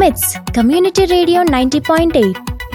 మిట్స్ community radio ninety point eight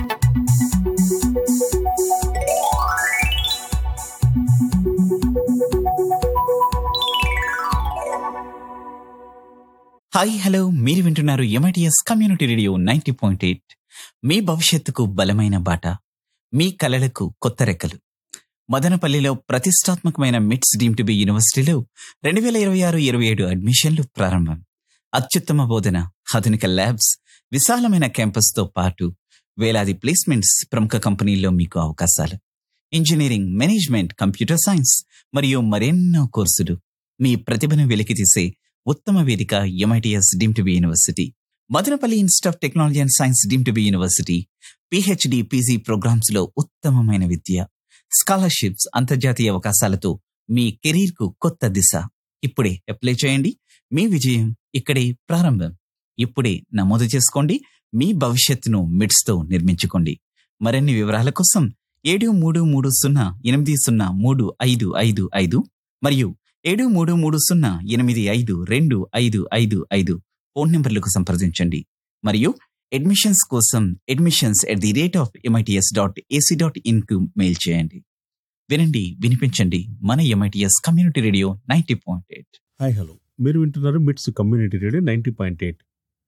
hi hello మీరు వింటున్నారు MITS community radio ninety point eight మీ భవిష్యత్తుకు బలమైన బాట మీ కలలకు కొత్త రెక్కలు మదనపల్లిలో ప్రతిష్టాత్మకమైన మిట్స్ డీమ్ టు బి యూనివర్సిటీలో రెండు వేల ఇరవై ఆరు ఇరవై ఏడు అడ్మిషన్లు ప్రారంభం అత్యుత్తమ బోధన ఆధునిక ల్యాబ్స్ విశాలమైన క్యాంపస్తో పాటు వేలాది ప్లేస్మెంట్స్ ప్రముఖ కంపెనీల్లో మీకు అవకాశాలు ఇంజనీరింగ్ మేనేజ్మెంట్ కంప్యూటర్ సైన్స్ మరియు మరెన్నో కోర్సులు మీ ప్రతిభను వెలికితీసే ఉత్తమ వేదిక MITS deem to be university Madanapalle institute of technology and science deem to be university PhD PG programmes లో ఉత్తమమైన విద్య స్కాలర్షిప్స్ అంతర్జాతీయ అవకాశాలతో మీ కెరీర్ కు కొత్త దిశ ఇప్పుడే అప్లై చేయండి మీ విజయం ఇక్కడే ప్రారంభం ఇప్పుడే నమోదు చేసుకోండి మీ భవిష్యత్తును మిడ్స్ తో నిర్మించుకోండి మరిన్ని వివరాల కోసం ఏడు మూడు మూడు సున్నా ఎనిమిది సున్నా మూడు ఐదు ఐదు ఐదు మరియు ఏడు మూడు మూడు సున్నా ఎనిమిది ఐదు రెండు ఐదు ఐదు ఐదు ఫోన్ నంబర్లకు సంప్రదించండి మరియు అడ్మిషన్స్ కోసం admissions at the rate of MITS dot AC dot in కు మెయిల్ చేయండి వినండి వినిపించండి మన MITS community radio ninety point eight hi hello మీరు వింటున్నారు MITS community radio ninety point eight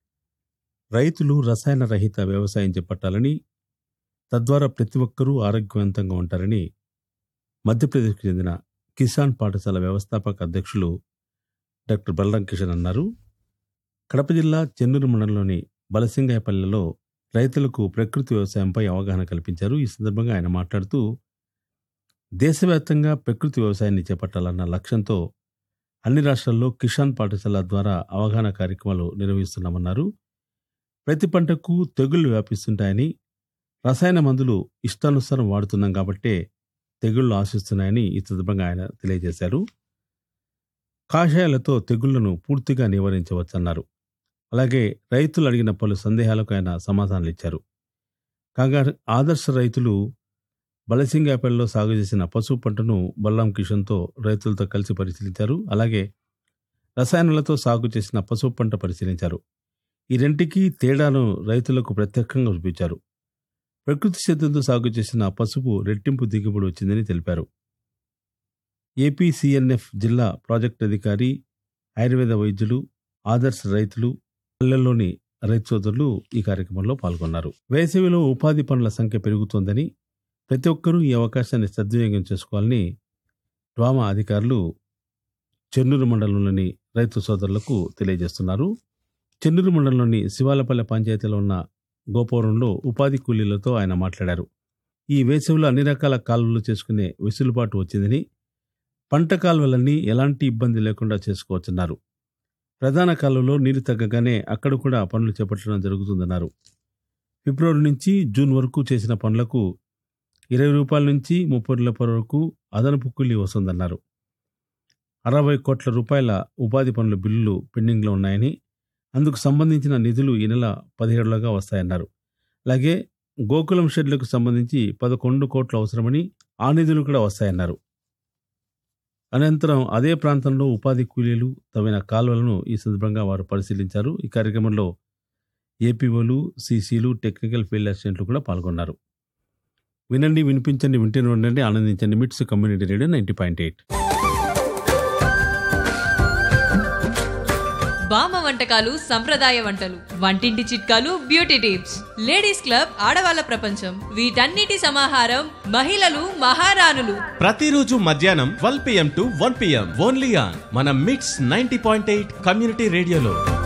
రైతులు రసాయన రహిత వ్యవసాయం చేపట్టాలని తద్వారా ప్రతి ఒక్కరూ ఆరోగ్యవంతంగా ఉంటారని మధ్యప్రదేశ్కు చెందిన కిసాన్ పాఠశాల వ్యవస్థాపక అధ్యక్షులు డాక్టర్ బలరాం కిషన్ అన్నారు కడప జిల్లా చెన్నూరు మండలంలోని బలసింగాయపల్లెలో రైతులకు ప్రకృతి వ్యవసాయంపై అవగాహన కల్పించారు ఈ సందర్భంగా ఆయన మాట్లాడుతూ దేశవ్యాప్తంగా ప్రకృతి వ్యవసాయాన్ని చేపట్టాలన్న లక్ష్యంతో అన్ని రాష్ట్రాల్లో కిసాన్ పాఠశాల ద్వారా అవగాహన కార్యక్రమాలు నిర్వహిస్తున్నామన్నారు ప్రతి పంటకు తెగుళ్లు వ్యాపిస్తుంటాయని రసాయన మందులు ఇష్టానుసారం వాడుతున్నాం కాబట్టే తెగుళ్లు ఆశిస్తున్నాయని ఈ సందర్భంగా ఆయన తెలియజేశారు కాషాయాలతో తెగుళ్లను పూర్తిగా నివారించవచ్చన్నారు అలాగే రైతులు అడిగిన పలు సందేహాలకు ఆయన సమాధానాలు ఇచ్చారు కాగా ఆదర్శ రైతులు బలసింగాపల్లిలో సాగు చేసిన పసుపు పంటను బల్లాం కిషన్తో రైతులతో కలిసి పరిశీలించారు అలాగే రసాయనాలతో సాగు చేసిన పసుపు పంట పరిశీలించారు ఈ రెంటికి తేడాను రైతులకు ప్రత్యక్షంగా చూపించారు ప్రకృతి సిద్ధంతో సాగు చేసిన పసుపు రెట్టింపు దిగుబడి వచ్చిందని తెలిపారు ఏపీసీఎన్ఎఫ్ జిల్లా ప్రాజెక్ట్ అధికారి ఆయుర్వేద వైద్యులు ఆదర్శ రైతులు పల్లెల్లోని రైతు సోదరులు ఈ కార్యక్రమంలో పాల్గొన్నారు వేసవిలో ఉపాధి పనుల సంఖ్య పెరుగుతోందని ప్రతి ఒక్కరూ ఈ అవకాశాన్ని సద్వినియోగం చేసుకోవాలని డ్వామా అధికారులు చెన్నూరు మండలంలోని రైతు సోదరులకు తెలియజేస్తున్నారు చెన్నూరు మండలంలోని శివాలపల్లె పంచాయతీలో ఉన్న గోపురంలో ఉపాధి కూలీలతో ఆయన మాట్లాడారు ఈ వేసవిలో అన్ని రకాల కాలువలు చేసుకునే వెసులుబాటు వచ్చిందని పంట కాలువలన్నీ ఎలాంటి ఇబ్బంది లేకుండా చేసుకోవచ్చన్నారు ప్రధాన కాలువలో నీరు తగ్గగానే అక్కడ కూడా పనులు చేపట్టడం జరుగుతుందన్నారు ఫిబ్రవరి నుంచి జూన్ వరకు చేసిన పనులకు ఇరవై రూపాయల నుంచి ముప్పై రూపాయల వరకు అదనపు కూలీ వస్తుందన్నారు అరవై కోట్ల రూపాయల ఉపాధి పనుల బిల్లులు పెండింగ్లో ఉన్నాయని అందుకు సంబంధించిన నిధులు ఈ నెల పదిహేడులోగా వస్తాయన్నారు అలాగే గోకులం షెడ్లకు సంబంధించి పదకొండు కోట్లు అవసరమని ఆ నిధులు కూడా వస్తాయన్నారు అనంతరం అదే ప్రాంతంలో ఉపాధి కూలీలు తవ్విన కాలువలను ఈ సందర్భంగా వారు పరిశీలించారు ఈ కార్యక్రమంలో ఏపీఓలు సీసీలు టెక్నికల్ ఫీల్డ్ అసిస్టెంట్లు కూడా పాల్గొన్నారు వినండి వినిపించండి వింటూనే ఉండండి ఆనందించండి MITS community radio ninety point eight బామ్మ వంటకాలు సంప్రదాయ వంటలు వంటింటి చిట్కాలు బ్యూటీ టిప్స్ లేడీస్ క్లబ్ ఆడవాళ్ళ ప్రపంచం వీటన్నిటి సమాహారం మహిళలు మహారాణులు ప్రతిరోజు మధ్యాహ్నం twelve PM to one PM only on మన MITS ninety point eight community రేడియోలో